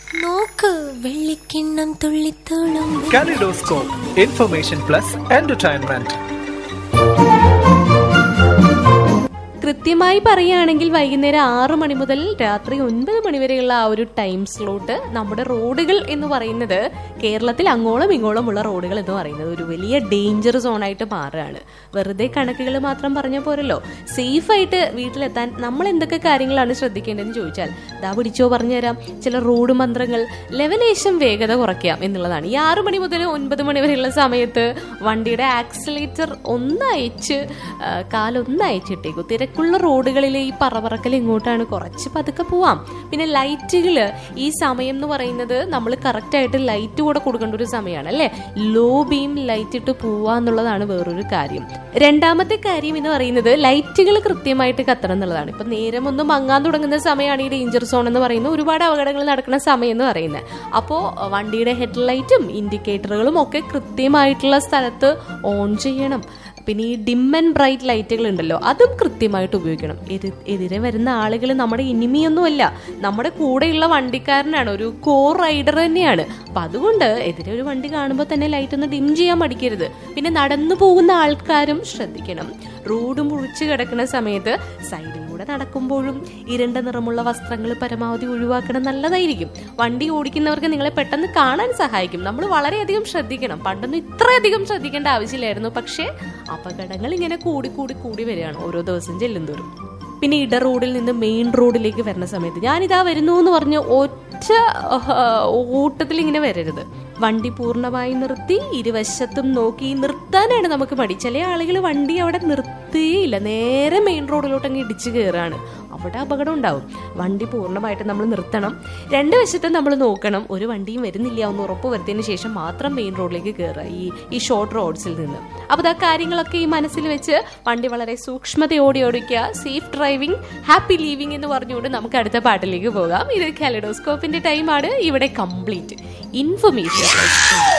നോക്ക് വെള്ളിക്കിണ്ണം തുള്ളിത്തോളും Kaleidoscope, information plus entertainment. കൃത്യമായി പറയുകയാണെങ്കിൽ വൈകുന്നേരം ആറു മണി മുതൽ രാത്രി ഒൻപത് മണി വരെയുള്ള ആ ഒരു ടൈം സ്ലോട്ട് നമ്മുടെ റോഡുകൾ എന്ന് പറയുന്നത് കേരളത്തിൽ അങ്ങോളം ഇങ്ങോളം ഉള്ള റോഡുകൾ എന്ന് പറയുന്നത് ഒരു വലിയ ഡേഞ്ചർ സോണായിട്ട് മാറുകയാണ് വെറുതെ കണക്കുകൾ മാത്രം പറഞ്ഞ പോരല്ലോ സേഫായിട്ട് വീട്ടിലെത്താൻ നമ്മൾ എന്തൊക്കെ കാര്യങ്ങളാണ് ശ്രദ്ധിക്കേണ്ടതെന്ന് ചോദിച്ചാൽ ദാ പിടിച്ചോ പറഞ്ഞുതരാം ചില റോഡ് മന്ത്രങ്ങൾ ലെവലേശം വേഗത കുറയ്ക്കാം എന്നുള്ളതാണ് ഈ ആറു മണി മുതൽ ഒൻപത് മണി വരെയുള്ള സമയത്ത് വണ്ടിയുടെ ആക്സിലേറ്റർ ഒന്നയച്ച് ആ, കാലൊന്ന് അയച്ചിട്ടേക്കും തിരക്കുള്ള റോഡുകളിൽ ഈ പറവറക്കൽ ഇങ്ങോട്ടാണ് കുറച്ച് പതുക്കെ പോവാം പിന്നെ ലൈറ്റുകൾ ഈ സമയം എന്ന് പറയുന്നത് നമ്മൾ കറക്റ്റായിട്ട് ലൈറ്റ് കൂടെ കൊടുക്കേണ്ട ഒരു സമയമാണ് അല്ലേ ലോ ബീം ലൈറ്റ് ഇട്ട് പോവാ എന്നുള്ളതാണ് വേറൊരു കാര്യം രണ്ടാമത്തെ കാര്യം എന്ന് പറയുന്നത് ലൈറ്റുകൾ കൃത്യമായിട്ട് കത്തണം എന്നുള്ളതാണ് ഇപ്പൊ നേരം ഒന്ന് മങ്ങാൻ തുടങ്ങുന്ന സമയമാണ് ഈ ഡേഞ്ചർ സോൺ എന്ന് പറയുന്നത് ഒരുപാട് അപകടങ്ങൾ നടക്കുന്ന സമയം എന്ന് പറയുന്നത് അപ്പോൾ വണ്ടിയുടെ ഹെഡ്ലൈറ്റും ഇൻഡിക്കേറ്ററുകളും ഒക്കെ കൃത്യമായിട്ടുള്ള സ്ഥലത്ത് ഓൺ ചെയ്യണം പിന്നെ ഈ ഡിം ആൻഡ് ബ്രൈറ്റ് ലൈറ്റുകൾ ഉണ്ടല്ലോ അതും കൃത്യമായിട്ട് ഉപയോഗിക്കണം എതി- എതിരെ വരുന്ന ആളുകൾ നമ്മുടെ ഇനിമിയൊന്നുമല്ല നമ്മുടെ കൂടെയുള്ള വണ്ടിക്കാരനാണ് ഒരു കോ റൈഡർ തന്നെയാണ് അപ്പൊ അതുകൊണ്ട് എതിരെ ഒരു വണ്ടി കാണുമ്പോൾ തന്നെ ലൈറ്റ് ഒന്ന് ഡിം ചെയ്യാൻ മടിക്കരുത് പിന്നെ നടന്നു പോകുന്ന ആൾക്കാരും ശ്രദ്ധിക്കണം റോഡ് മുറിച്ച് കിടക്കുന്ന സമയത്ത് സൈഡിലൂടെ നടക്കുമ്പോഴും ഇരുണ്ട നിറമുള്ള വസ്ത്രങ്ങൾ പരമാവധി ഒഴിവാക്കണം നല്ലതായിരിക്കും വണ്ടി ഓടിക്കുന്നവർക്ക് നിങ്ങളെ പെട്ടെന്ന് കാണാൻ സഹായിക്കും നമ്മൾ വളരെയധികം ശ്രദ്ധിക്കണം പണ്ടൊന്നും ഇത്രയധികം ശ്രദ്ധിക്കേണ്ട ആവശ്യമില്ലായിരുന്നു പക്ഷേ അപകടങ്ങൾ ഇങ്ങനെ കൂടി കൂടി കൂടി വരികയാണ് ഓരോ ദിവസം ചെല്ലുന്തോറും പിന്നെ ഇട റോഡിൽ നിന്ന് മെയിൻ റോഡിലേക്ക് വരുന്ന സമയത്ത് ഞാനിതാ വരുന്നു എന്ന് പറഞ്ഞ് ഒറ്റ ആഹ്, ഓട്ടത്തിൽ ഇങ്ങനെ വരരുത് വണ്ടി പൂർണ്ണമായി നിർത്തി ഇരുവശത്തും നോക്കി നിർത്താനാണ് നമുക്ക് മടി ചില ആളുകൾ വണ്ടി അവിടെ നിർത്തിയില്ല നേരെ മെയിൻ റോഡിലോട്ട് അങ്ങ് ഇടിച്ചു കയറാണ് അവിടെ അപകടം ഉണ്ടാവും വണ്ടി പൂർണ്ണമായിട്ട് നമ്മൾ നിർത്തണം രണ്ട് വശത്തും നമ്മൾ നോക്കണം ഒരു വണ്ടിയും വരുന്നില്ല എന്ന് ഉറപ്പ് വരുത്തിയതിന് ശേഷം മാത്രം മെയിൻ റോഡിലേക്ക് കയറുക ഈ ഈ ഷോർട്ട് റോഡ്സിൽ നിന്ന് അപ്പോൾ ആ കാര്യങ്ങളൊക്കെ ഈ മനസ്സിൽ വെച്ച് വണ്ടി വളരെ സൂക്ഷ്മതയോടെ ഓടിക്കുക സേഫ് ഡ്രൈവിംഗ് ഹാപ്പി ലീവിംഗ് എന്ന് പറഞ്ഞുകൊണ്ട് നമുക്ക് അടുത്ത പാട്ടിലേക്ക് പോകാം ഇത് കാലഡോസ്കോപ്പിന്റെ ടൈമാണ് ഇവിടെ കംപ്ലീറ്റ് ഇൻഫർമേഷൻ